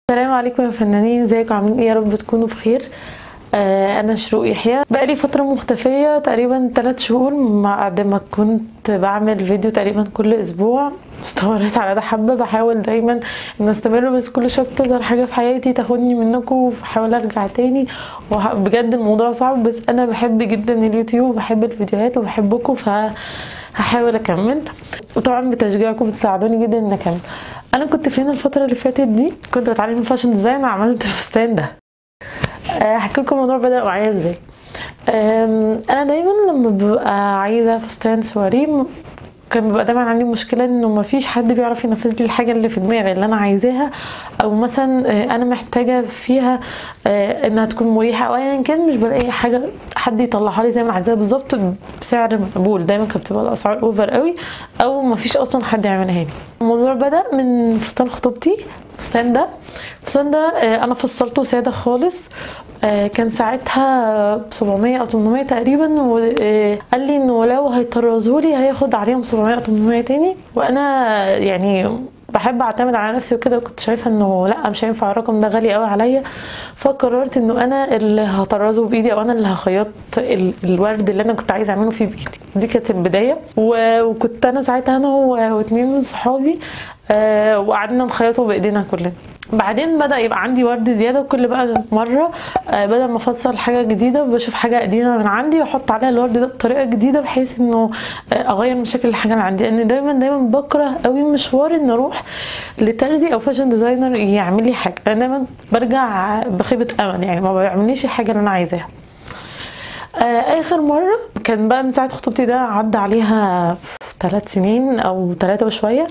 السلام عليكم يا فنانين ازيكم عاملين ايه يا رب تكونوا بخير آه انا شروق يحيى بقالي فتره مختفيه تقريبا 3 شهور بعد ما كنت بعمل فيديو تقريبا كل اسبوع استمريت على ده حبه بحاول دايما ان استمر بس كل شويه بتظهر حاجه في حياتي تاخدني منكم وبحاول ارجع تاني وبجد الموضوع صعب بس انا بحب جدا اليوتيوب وبحب الفيديوهات وبحبكم ف هحاول اكمل وطبعا بتشجيعكم بتساعدوني جدا ان اكمل انا كنت فين الفتره اللي فاتت دي كنت بتعلم فاشن ديزاين وعملت الفستان ده هحكي لكم الموضوع بدا معايا ازاي انا دايما لما ببقى عايزه فستان سواري كان بيبقى دايما عندي مشكله انه مفيش حد بيعرف ينفذ لي الحاجه اللي في دماغي اللي انا عايزاها او مثلا انا محتاجه فيها انها تكون مريحه او ايا كان مش بلاقي حاجه حد يطلعها لي زي ما عايزاها بالظبط بسعر مقبول دايما كانت بتبقى الاسعار اوفر قوي او مفيش اصلا حد يعملها لي الموضوع بدا من فستان خطوبتي الفستان ده الفستان ده انا فصلته ساده خالص كان ساعتها ب 700 او 800 تقريبا وقال لي انه لو هيطرزوا لي هياخد عليهم 700 او 800 تاني وانا يعني بحب اعتمد على نفسي وكده وكنت شايفه انه لا مش هينفع الرقم ده غالي قوي عليا فقررت انه انا اللي هطرزه بايدي او انا اللي هخيط الورد اللي انا كنت عايزه اعمله فيه بايدي دي كانت البدايه وكنت انا ساعتها انا واثنين من صحابي وقعدنا نخيطه بايدينا كلنا بعدين بدا يبقى عندي ورد زياده وكل بقى مره بدل ما افصل حاجه جديده بشوف حاجه قديمه من عندي واحط عليها الورد ده بطريقه جديده بحيث انه اغير من شكل الحاجه اللي عندي لان دايما دايما بكره قوي مشوار ان اروح لترزي او فاشن ديزاينر يعمل لي حاجه انا دايما برجع بخيبه امل يعني ما بيعمليش الحاجه اللي انا عايزاها اخر مره كان بقى من ساعه خطوبتي ده عدى عليها ثلاث سنين او ثلاثه وشويه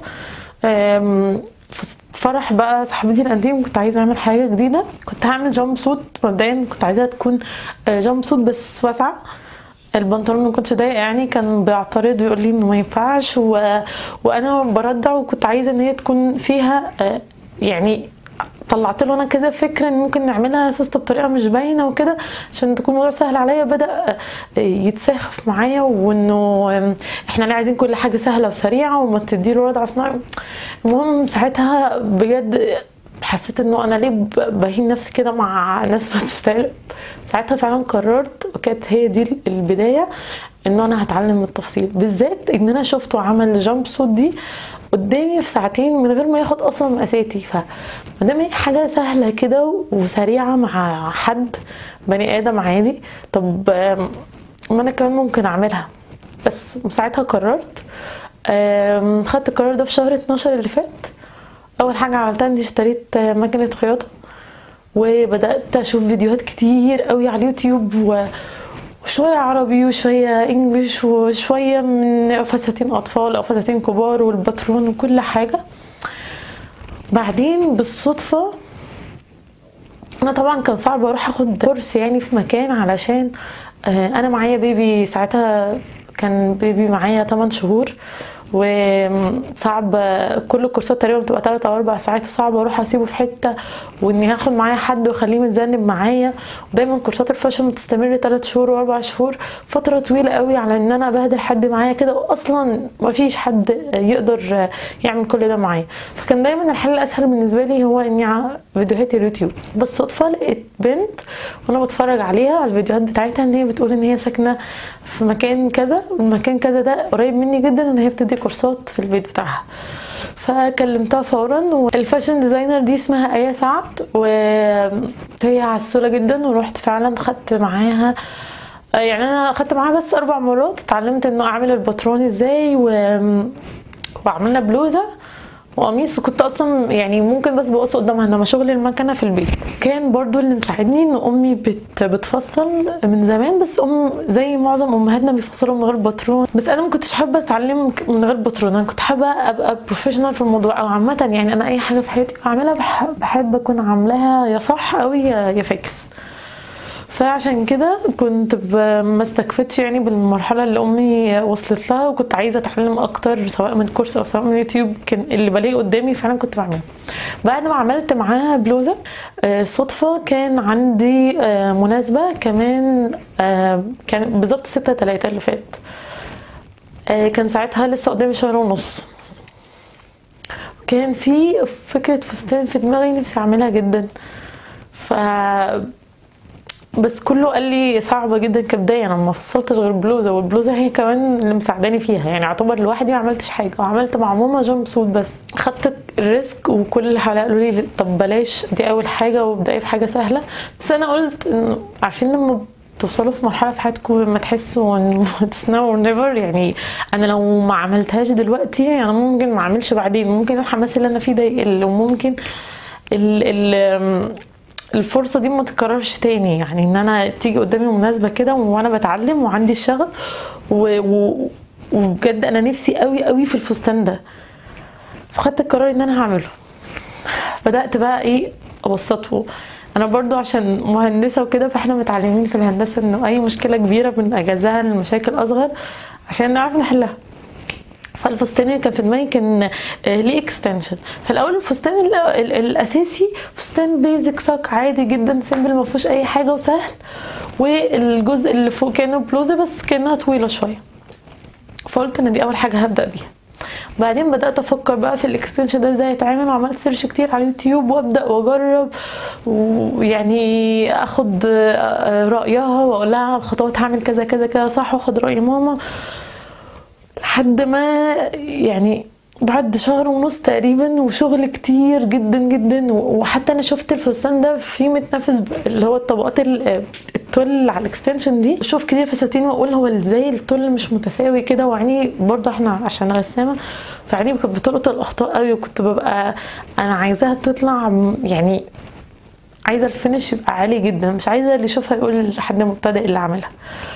فرح بقى صاحبتي القديم كنت عايزه اعمل حاجه جديده كنت هعمل جامب سوت مبدئيا كنت عايزاها تكون جامب سوت بس واسعه البنطلون ما كنتش ضايق يعني كان بيعترض ويقول لي انه ما ينفعش و... وانا بردع وكنت عايزه ان هي تكون فيها يعني طلعت له انا كذا فكره ان ممكن نعملها سوسته بطريقه مش باينه وكده عشان تكون الموضوع سهل عليا بدا يتساخف معايا وانه احنا ليه عايزين كل حاجه سهله وسريعه وما تديله وضع صناعي المهم ساعتها بجد حسيت انه انا ليه بهين نفسي كده مع ناس ما تستاهل ساعتها فعلا قررت وكانت هي دي البدايه انه انا هتعلم التفصيل بالذات ان انا شفته عمل جامب سوت دي قدامي في ساعتين من غير ما ياخد اصلا مقاساتي فمادام هي حاجه سهله كده وسريعه مع حد بني ادم عادي طب ما انا كمان ممكن اعملها بس ساعتها قررت خدت القرار ده في شهر 12 اللي فات اول حاجه عملتها اني اشتريت مكنه خياطه وبدات اشوف فيديوهات كتير قوي على اليوتيوب و وشوية عربي وشوية انجليش وشوية من فساتين اطفال او فساتين كبار والباترون وكل حاجة بعدين بالصدفة انا طبعا كان صعب اروح اخد كورس يعني في مكان علشان انا معايا بيبي ساعتها كان بيبي معايا 8 شهور وصعب كل الكورسات تقريبا بتبقى 3 او 4 ساعات وصعب اروح اسيبه في حته واني هاخد معايا حد واخليه متذنب معايا ودايما كورسات الفاشن بتستمر 3 شهور و4 شهور فتره طويله قوي على ان انا ابهدل حد معايا كده واصلا ما فيش حد يقدر يعمل كل ده معايا فكان دايما الحل الاسهل بالنسبه لي هو اني فيديوهات اليوتيوب بالصدفه لقيت بنت وانا بتفرج عليها على الفيديوهات بتاعتها ان هي بتقول ان هي ساكنه في مكان كذا والمكان كذا ده قريب مني جدا ان هي بتدي كورسات في البيت بتاعها فكلمتها فورا والفاشن ديزاينر دي اسمها ايه سعد وهي عسوله جدا ورحت فعلا خدت معاها يعني انا خدت معاها بس اربع مرات اتعلمت انه اعمل الباترون ازاي و... وعملنا بلوزه وقميص وكنت اصلا يعني ممكن بس بقص قدامها انما شغل المكنه في البيت كان برضو اللي مساعدني ان امي بت بتفصل من زمان بس ام زي معظم امهاتنا بيفصلوا من غير باترون بس انا ما كنتش حابه اتعلم من غير باترون انا كنت حابه ابقى بروفيشنال في الموضوع او عامه يعني انا اي حاجه في حياتي بعملها بحب اكون عاملاها يا صح قوي يا فاكس فعشان كده كنت ما استكفتش يعني بالمرحله اللي امي وصلت لها وكنت عايزه اتعلم اكتر سواء من كورس او سواء من يوتيوب كان اللي بلاقيه قدامي فعلا كنت بعمله بعد ما عملت معاها بلوزه صدفه كان عندي مناسبه كمان كان بالظبط 6 3 اللي فات كان ساعتها لسه قدامي شهر ونص كان في فكره فستان في دماغي نفسي اعملها جدا ف بس كله قال لي صعبه جدا كبدايه انا ما فصلتش غير بلوزه والبلوزه هي كمان اللي مساعداني فيها يعني اعتبر لوحدي ما عملتش حاجه وعملت مع ماما جامب سوت بس خدت الريسك وكل اللي حواليا قالوا لي طب بلاش دي اول حاجه وابداي بحاجه سهله بس انا قلت انه عارفين لما توصلوا في مرحله في حياتكم لما تحسوا ان اتس ناو نيفر يعني انا لو ما عملتهاش دلوقتي انا ممكن ما اعملش بعدين ممكن الحماس اللي انا فيه ده يقل وممكن ال ال الفرصه دي ما تتكررش تاني يعني ان انا تيجي قدامي مناسبه كده وانا بتعلم وعندي الشغف و... و... وبجد انا نفسي قوي قوي في الفستان ده فخدت القرار ان انا هعمله بدات بقى ايه ابسطه انا برضو عشان مهندسه وكده فاحنا متعلمين في الهندسه انه اي مشكله كبيره بنجزها لمشاكل اصغر عشان نعرف نحلها فالفستان اللي كان في دماغي كان ليه اكستنشن فالاول الفستان ال ال الاساسي فستان بيزك ساك عادي جدا سيمبل ما فيهوش اي حاجه وسهل والجزء اللي فوق كانه بلوزه بس كانها طويله شويه فقلت ان دي اول حاجه هبدا بيها بعدين بدات افكر بقى في الاكستنشن ده ازاي يتعمل وعملت سيرش كتير على اليوتيوب وابدا واجرب ويعني اخد رايها واقول لها الخطوات هعمل كذا كذا كذا صح واخد راي ماما لحد ما يعني بعد شهر ونص تقريبا وشغل كتير جدا جدا وحتى انا شفت الفستان ده في متنفس اللي هو الطبقات التل على الاكستنشن دي اشوف كتير فساتين واقول هو ازاي التل مش متساوي كده وعيني برضه احنا عشان رسامه فعيني كانت بتلقط الاخطاء قوي وكنت ببقى انا عايزاها تطلع يعني عايزه الفينش يبقى عالي جدا مش عايزه اللي يشوفها يقول حد مبتدئ اللي عاملها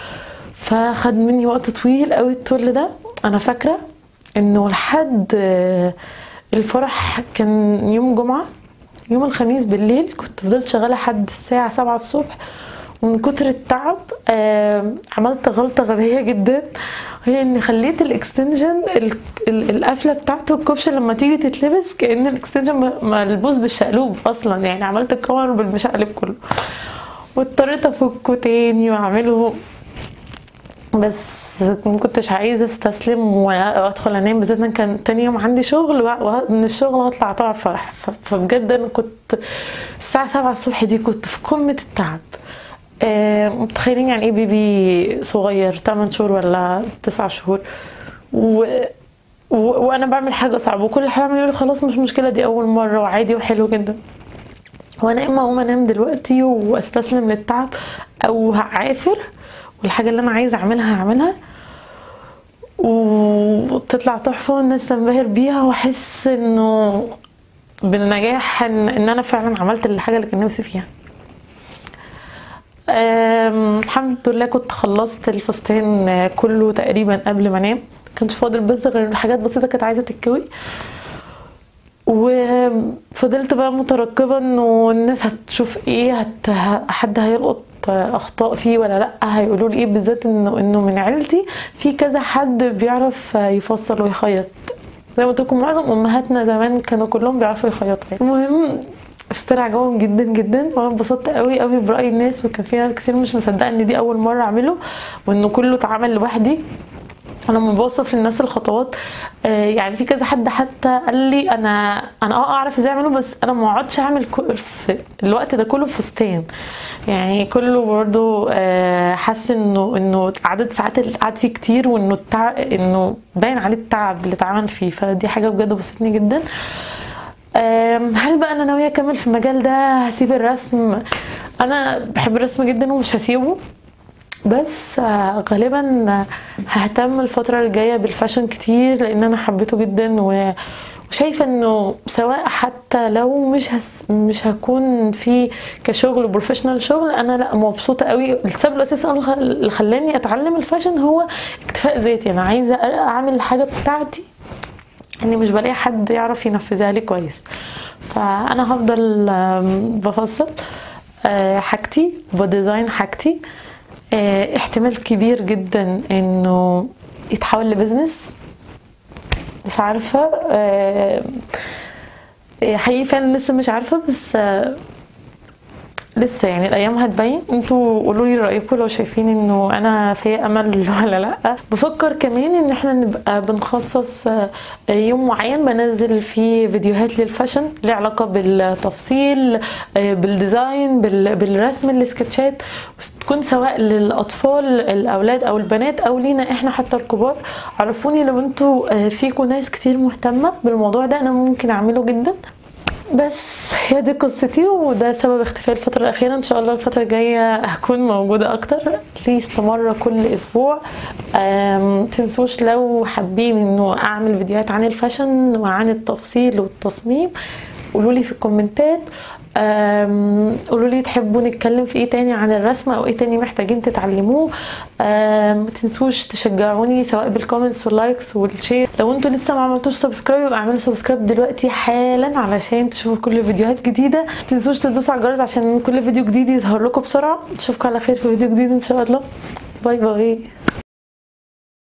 فخد مني وقت طويل قوي التل ده انا فاكره انه لحد الفرح كان يوم جمعه يوم الخميس بالليل كنت فضلت شغاله لحد الساعه سبعة الصبح ومن كتر التعب عملت غلطه غبيه جدا وهي اني خليت الاكستنشن القفله بتاعته الكبشه لما تيجي تتلبس كان الاكستنشن ملبوس بالشقلوب اصلا يعني عملت الكور بالمشقلب كله واضطريت افكه تاني واعمله بس ما كنتش عايزه استسلم وادخل انام بالذات ان كان تاني يوم عندي شغل من الشغل هطلع طبعا فرح فبجد انا كنت الساعه 7 الصبح دي كنت في قمه التعب آه متخيلين يعني ايه بيبي صغير 8 شهور ولا 9 شهور و... و... وانا بعمل حاجه صعبه وكل حاجه يقولوا لي خلاص مش مشكله دي اول مره وعادي وحلو جدا وانا اما اقوم انام دلوقتي واستسلم للتعب او هعافر والحاجه اللي انا عايزه اعملها هعملها وتطلع تحفه والناس تنبهر بيها واحس انه بالنجاح ان, إن انا فعلا عملت الحاجه اللي كان نفسي فيها الحمد لله كنت خلصت الفستان كله تقريبا قبل ما انام كانش فاضل بس غير حاجات بسيطه كانت عايزه تتكوي وفضلت بقى مترقبه انه الناس هتشوف ايه هت... حد هيلقط اخطاء فيه ولا لا هيقولوا لي ايه بالذات انه انه من عيلتي في كذا حد بيعرف يفصل ويخيط زي ما قلت لكم معظم امهاتنا زمان كانوا كلهم بيعرفوا يخيطوا المهم اشترى عجبهم جدا جدا وانا انبسطت قوي قوي براي الناس وكان في ناس كتير مش مصدقه ان دي اول مره اعمله وانه كله اتعمل لوحدي انا لما بوصف للناس الخطوات آه يعني في كذا حد حتى قال لي انا انا اه اعرف ازاي اعمله بس انا ما اقعدش اعمل في الوقت ده كله في فستان يعني كله برضو آه حاسس انه انه عدد ساعات اللي قعد فيه كتير وانه التعب انه باين عليه التعب اللي اتعمل فيه فدي حاجه بجد بسطتني جدا هل بقى انا ناويه اكمل في المجال ده هسيب الرسم انا بحب الرسم جدا ومش هسيبه بس غالبا ههتم الفترة الجاية بالفاشن كتير لان انا حبيته جدا وشايفة انه سواء حتى لو مش هس مش هكون في كشغل بروفيشنال شغل انا لا مبسوطة قوي السبب الاساسي اللي خلاني اتعلم الفاشن هو اكتفاء ذاتي انا عايزة اعمل الحاجة بتاعتي اني مش بلاقي حد يعرف ينفذها لي كويس فانا هفضل بفصل حاجتي وبديزاين حاجتي احتمال كبير جدا انه يتحول لبزنس مش عارفه حقيقي فعلا لسه مش عارفه بس لسه يعني الايام هتبين انتوا قولوا لي رايكم لو شايفين انه انا في امل ولا لا بفكر كمان ان احنا نبقى بنخصص آه، يوم معين بنزل فيه فيديوهات للفاشن ليه علاقه بالتفصيل آه، بالديزاين بال- بالرسم السكتشات تكون سواء للاطفال الاولاد او البنات او لينا احنا حتى الكبار عرفوني لو انتوا آه، فيكم ناس كتير مهتمه بالموضوع ده انا ممكن اعمله جدا بس هي دي قصتي وده سبب اختفائي الفترة الأخيرة إن شاء الله الفترة الجاية هكون موجودة أكتر ليست مرة كل أسبوع أم، تنسوش لو حابين إنه أعمل فيديوهات عن الفاشن وعن التفصيل والتصميم قولوا لي في الكومنتات أم، قولوا لي تحبوا نتكلم في ايه تاني عن الرسم او ايه تاني محتاجين تتعلموه أم، ما تنسوش تشجعوني سواء بالكومنتس واللايكس والشير لو انتوا لسه ما عملتوش سبسكرايب يبقى اعملوا سبسكرايب دلوقتي حالا علشان تشوفوا كل فيديوهات جديده ما تنسوش تدوسوا على الجرس عشان كل فيديو جديد يظهر لكم بسرعه اشوفكم على خير في فيديو جديد ان شاء الله باي باي